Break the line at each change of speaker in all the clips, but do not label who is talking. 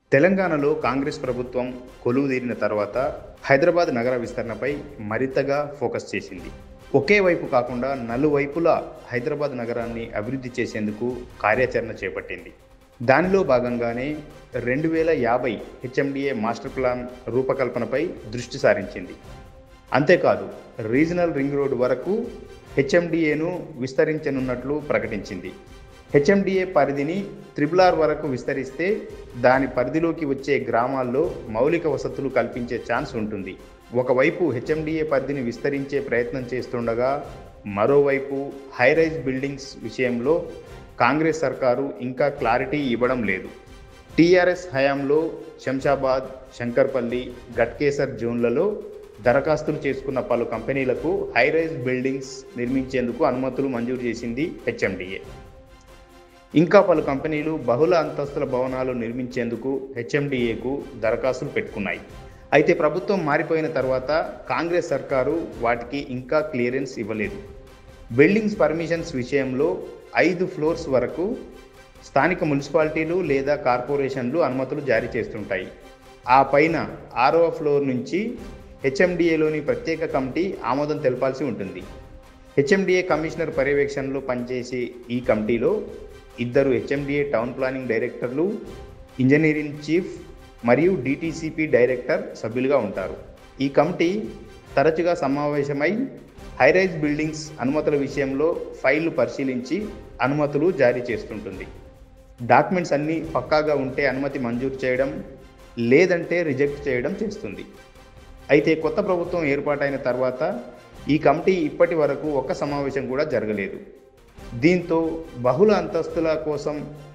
తెలంగాణలో కాంగ్రెస్ ప్రభుత్వం కొలువుదీరిన తర్వాత హైదరాబాద్ నగర విస్తరణపై మరింతగా ఫోకస్ చేసింది ఒకే వైపు కాకుండా నలువైపులా హైదరాబాద్ నగరాన్ని అభివృద్ధి చేసేందుకు కార్యాచరణ చేపట్టింది దానిలో భాగంగానే రెండు వేల యాభై హెచ్ఎండిఏ మాస్టర్ ప్లాన్ రూపకల్పనపై దృష్టి సారించింది అంతేకాదు రీజనల్ రింగ్ రోడ్ వరకు హెచ్ఎండిఏను విస్తరించనున్నట్లు ప్రకటించింది హెచ్ఎండిఏ పరిధిని త్రిబుల్ ఆర్ వరకు విస్తరిస్తే దాని పరిధిలోకి వచ్చే గ్రామాల్లో మౌలిక వసతులు కల్పించే ఛాన్స్ ఉంటుంది ఒకవైపు హెచ్ఎండిఏ పరిధిని విస్తరించే ప్రయత్నం చేస్తుండగా మరోవైపు హైరైజ్ బిల్డింగ్స్ విషయంలో కాంగ్రెస్ సర్కారు ఇంకా క్లారిటీ ఇవ్వడం లేదు టీఆర్ఎస్ హయాంలో శంషాబాద్ శంకర్పల్లి గట్కేసర్ జోన్లలో దరఖాస్తులు చేసుకున్న పలు కంపెనీలకు హైరైజ్ బిల్డింగ్స్ నిర్మించేందుకు అనుమతులు మంజూరు చేసింది హెచ్ఎండిఏ ఇంకా పలు కంపెనీలు బహుళ అంతస్తుల భవనాలు నిర్మించేందుకు హెచ్ఎండిఏకు దరఖాస్తులు పెట్టుకున్నాయి అయితే ప్రభుత్వం మారిపోయిన తర్వాత కాంగ్రెస్ సర్కారు వాటికి ఇంకా క్లియరెన్స్ ఇవ్వలేదు బిల్డింగ్స్ పర్మిషన్స్ విషయంలో ఐదు ఫ్లోర్స్ వరకు స్థానిక మున్సిపాలిటీలు లేదా కార్పొరేషన్లు అనుమతులు జారీ చేస్తుంటాయి ఆ పైన ఆరవ ఫ్లోర్ నుంచి హెచ్ఎండిఏలోని ప్రత్యేక కమిటీ ఆమోదం తెలపాల్సి ఉంటుంది హెచ్ఎండిఏ కమిషనర్ పర్యవేక్షణలో పనిచేసే ఈ కమిటీలో ఇద్దరు హెచ్ఎండిఏ టౌన్ ప్లానింగ్ డైరెక్టర్లు ఇంజనీరింగ్ చీఫ్ మరియు డిటిసిపి డైరెక్టర్ సభ్యులుగా ఉంటారు ఈ కమిటీ తరచుగా సమావేశమై హైరైజ్ బిల్డింగ్స్ అనుమతుల విషయంలో ఫైళ్లు పరిశీలించి అనుమతులు జారీ చేస్తుంటుంది డాక్యుమెంట్స్ అన్నీ పక్కాగా ఉంటే అనుమతి మంజూరు చేయడం లేదంటే రిజెక్ట్ చేయడం చేస్తుంది అయితే కొత్త ప్రభుత్వం ఏర్పాటైన తర్వాత ఈ కమిటీ ఇప్పటి వరకు ఒక్క సమావేశం కూడా జరగలేదు దీంతో బహుళ అంతస్తుల కోసం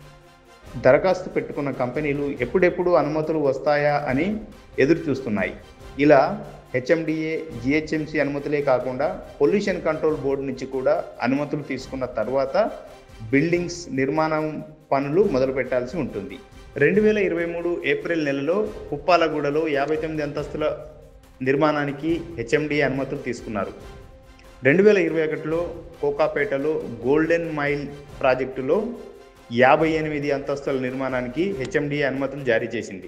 దరఖాస్తు పెట్టుకున్న కంపెనీలు ఎప్పుడెప్పుడు అనుమతులు వస్తాయా అని ఎదురు చూస్తున్నాయి ఇలా హెచ్ఎండిఏ జిహెచ్ఎంసి అనుమతులే కాకుండా పొల్యూషన్ కంట్రోల్ బోర్డు నుంచి కూడా అనుమతులు తీసుకున్న తర్వాత బిల్డింగ్స్ నిర్మాణం పనులు మొదలు పెట్టాల్సి ఉంటుంది రెండు వేల ఇరవై మూడు ఏప్రిల్ నెలలో ఉప్పాలగూడలో యాభై తొమ్మిది అంతస్తుల నిర్మాణానికి హెచ్ఎండిఏ అనుమతులు తీసుకున్నారు రెండు వేల ఇరవై ఒకటిలో కోకాపేటలో గోల్డెన్ మైల్ ప్రాజెక్టులో యాభై ఎనిమిది అంతస్తుల నిర్మాణానికి హెచ్ఎండిఏ అనుమతులు జారీ చేసింది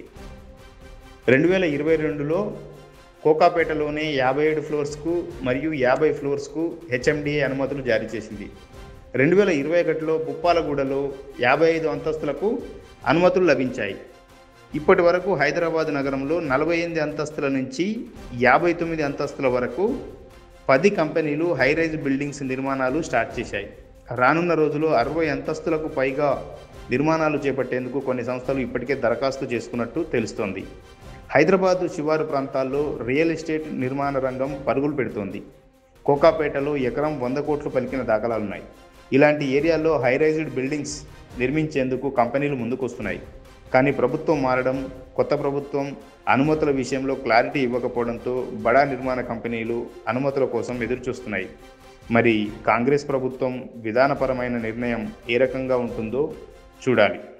రెండు వేల ఇరవై రెండులో కోకాపేటలోనే యాభై ఏడు ఫ్లోర్స్కు మరియు యాభై ఫ్లోర్స్కు హెచ్ఎండిఏ అనుమతులు జారీ చేసింది రెండు వేల ఇరవై ఒకటిలో పుప్పాలగూడలో యాభై ఐదు అంతస్తులకు అనుమతులు లభించాయి ఇప్పటి వరకు హైదరాబాద్ నగరంలో నలభై ఎనిమిది అంతస్తుల నుంచి యాభై తొమ్మిది అంతస్తుల వరకు పది కంపెనీలు హైరైజ్ బిల్డింగ్స్ నిర్మాణాలు స్టార్ట్ చేశాయి రానున్న రోజుల్లో అరవై అంతస్తులకు పైగా నిర్మాణాలు చేపట్టేందుకు కొన్ని సంస్థలు ఇప్పటికే దరఖాస్తు చేసుకున్నట్టు తెలుస్తోంది హైదరాబాద్ శివారు ప్రాంతాల్లో రియల్ ఎస్టేట్ నిర్మాణ రంగం పరుగులు పెడుతోంది కోకాపేటలో ఎకరం వంద కోట్లు పలికిన దాఖలాలున్నాయి ఇలాంటి ఏరియాల్లో హైరైజ్డ్ బిల్డింగ్స్ నిర్మించేందుకు కంపెనీలు ముందుకొస్తున్నాయి కానీ ప్రభుత్వం మారడం కొత్త ప్రభుత్వం అనుమతుల విషయంలో క్లారిటీ ఇవ్వకపోవడంతో బడా నిర్మాణ కంపెనీలు అనుమతుల కోసం ఎదురుచూస్తున్నాయి మరి కాంగ్రెస్ ప్రభుత్వం విధానపరమైన నిర్ణయం ఏ రకంగా ఉంటుందో చూడాలి